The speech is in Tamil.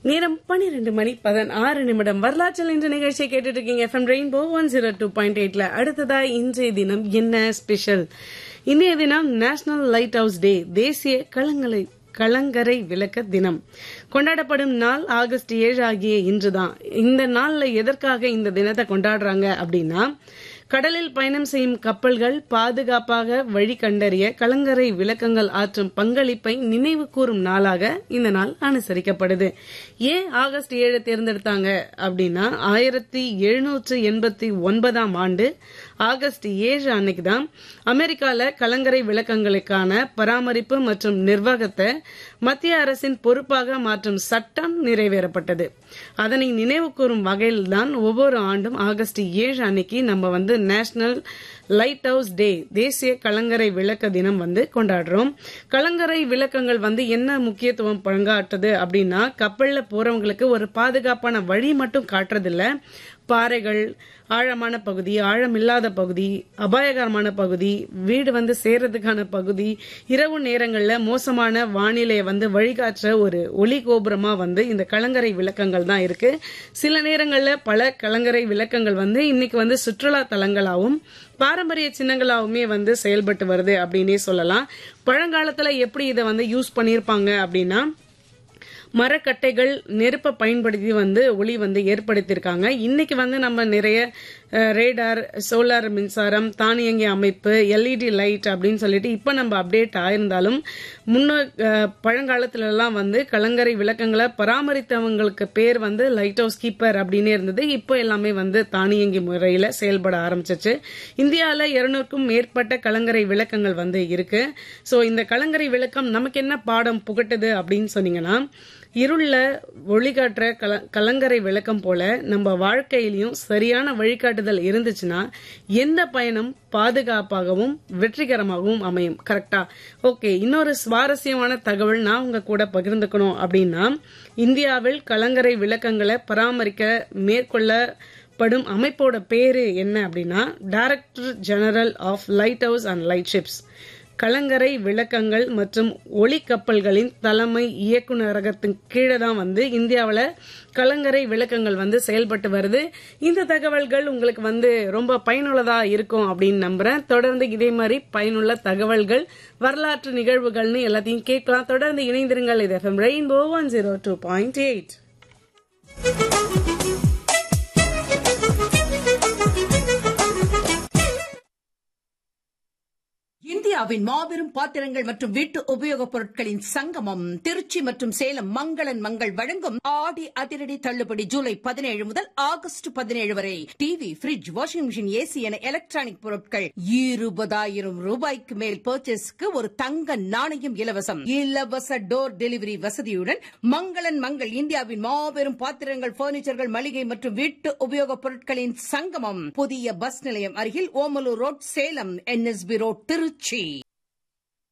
நேரம் பன்னிரண்டு மணி பதினாறு நிமிடம் வரலாற்றில் இன்று நிகழ்ச்சியை கேட்டுட்டு இருக்கீங்க FM rainbow one zero two point எயிட்ல அடுத்ததா இன்றைய தினம் என்ன ஸ்பெஷல் இன்றைய தினம் நேஷனல் லைட் ஹவுஸ் டே தேசிய கலங்கரை கலங்கரை விளக்க தினம் கொண்டாடப்படும் நாள் ஆகஸ்ட் ஏழு ஆகிய இன்றுதான் இந்த நாள்ல எதற்காக இந்த தினத்தை கொண்டாடுறாங்க அப்படின்னா கடலில் பயணம் செய்யும் கப்பல்கள் பாதுகாப்பாக வழி கண்டறிய கலங்கரை விளக்கங்கள் ஆற்றும் பங்களிப்பை நினைவு கூறும் நாளாக இந்த நாள் அனுசரிக்கப்படுது ஏன் ஆகஸ்ட் ஏழு தேர்ந்தெடுத்தாங்க அப்படின்னா ஆயிரத்தி எழுநூற்று எண்பத்தி ஒன்பதாம் ஆண்டு ஆகஸ்ட் ஏழு அன்னைக்கு தான் அமெரிக்கால கலங்கரை விளக்கங்களுக்கான பராமரிப்பு மற்றும் நிர்வாகத்தை மத்திய அரசின் பொறுப்பாக மாற்றும் சட்டம் நிறைவேறப்பட்டது அதனை நினைவு கூறும் வகையில் தான் ஒவ்வொரு ஆண்டும் ஆகஸ்ட் ஏழு அன்னைக்கு நம்ம வந்து நேஷனல் லைட் ஹவுஸ் டே தேசிய கலங்கரை விளக்க தினம் வந்து கொண்டாடுறோம் கலங்கரை விளக்கங்கள் வந்து என்ன முக்கியத்துவம் பங்காற்றுது அப்படின்னா கப்பல்ல போறவங்களுக்கு ஒரு பாதுகாப்பான வழி மட்டும் காட்டுறதில்ல பாறைகள் ஆழமான பகுதி ஆழமில்லாத பகுதி அபாயகரமான பகுதி வீடு வந்து சேர்றதுக்கான பகுதி இரவு நேரங்கள்ல மோசமான வானிலையை வந்து வழிகாட்டுற ஒரு ஒளி கோபுரமா வந்து இந்த கலங்கரை விளக்கங்கள் தான் இருக்கு சில நேரங்கள்ல பல கலங்கரை விளக்கங்கள் வந்து இன்னைக்கு வந்து சுற்றுலா தலங்களாகவும் பாரம்பரிய சின்னங்களாவுமே வந்து செயல்பட்டு வருது அப்படின்னே சொல்லலாம் பழங்காலத்துல எப்படி இதை வந்து யூஸ் பண்ணியிருப்பாங்க அப்படின்னா மரக்கட்டைகள் நெருப்பை பயன்படுத்தி வந்து ஒளி வந்து ஏற்படுத்தியிருக்காங்க இன்னைக்கு வந்து நம்ம நிறைய ரேடார் சோலார் மின்சாரம் தானியங்கி அமைப்பு எல்இடி லைட் அப்படின்னு சொல்லிட்டு இப்போ நம்ம அப்டேட் ஆயிருந்தாலும் முன்ன பழங்காலத்துல எல்லாம் வந்து கலங்கரை விளக்கங்களை பராமரித்தவங்களுக்கு பேர் வந்து லைட் ஹவுஸ் கீப்பர் அப்படின்னு இருந்தது இப்போ எல்லாமே வந்து தானியங்கி முறையில செயல்பட ஆரம்பிச்சிச்சு இந்தியாவில் இருநூறுக்கும் மேற்பட்ட கலங்கரை விளக்கங்கள் வந்து இருக்கு ஸோ இந்த கலங்கரை விளக்கம் நமக்கு என்ன பாடம் புகட்டுது அப்படின்னு சொன்னீங்கன்னா இருள ஒளிகாட்டுற கல கலங்கரை விளக்கம் போல நம்ம வாழ்க்கையிலையும் சரியான வழிகாட்டுதல் இருந்துச்சுன்னா எந்த பயணம் பாதுகாப்பாகவும் வெற்றிகரமாகவும் அமையும் கரெக்டா ஓகே இன்னொரு சுவாரஸ்யமான தகவல் நான் உங்க கூட பகிர்ந்துக்கணும் அப்படின்னா இந்தியாவில் கலங்கரை விளக்கங்களை பராமரிக்க மேற்கொள்ள படும் அமைப்போட பேரு என்ன அப்படின்னா director general of lighthouse and lightships கலங்கரை விளக்கங்கள் மற்றும் ஒளி கப்பல்களின் தலைமை இயக்குநரகத்தின் கீழே தான் வந்து இந்தியாவில் கலங்கரை விளக்கங்கள் வந்து செயல்பட்டு வருது இந்த தகவல்கள் உங்களுக்கு வந்து ரொம்ப பயனுள்ளதா இருக்கும் அப்படின்னு நம்புறேன் தொடர்ந்து இதே மாதிரி பயனுள்ள தகவல்கள் வரலாற்று நிகழ்வுகள்னு எல்லாத்தையும் கேட்கலாம் தொடர்ந்து இணைந்திருங்கள் இது FM rainbow one zero two point eight இந்தியாவின் மாபெரும் பாத்திரங்கள் மற்றும் வீட்டு உபயோகப் பொருட்களின் சங்கமம் திருச்சி மற்றும் சேலம் மங்களன் மங்கள் வழங்கும் ஆடி அதிரடி தள்ளுபடி ஜூலை பதினேழு முதல் ஆகஸ்ட் பதினேழு வரை TV fridge washing machine AC என எலக்ட்ரானிக் பொருட்கள் இருபதாயிரம் ரூபாய்க்கு மேல் பர்ச்சேஸ்க்கு ஒரு தங்க நாணயம் இலவசம் இலவச டோர் டெலிவரி வசதியுடன் மங்களன் மங்கள் இந்தியாவின் மாபெரும் பாத்திரங்கள் பர்னிச்சர்கள் மளிகை மற்றும் வீட்டு உபயோகப் பொருட்களின் சங்கமம் புதிய பஸ் நிலையம் அருகில் Omalur road Salem NSP road Trichy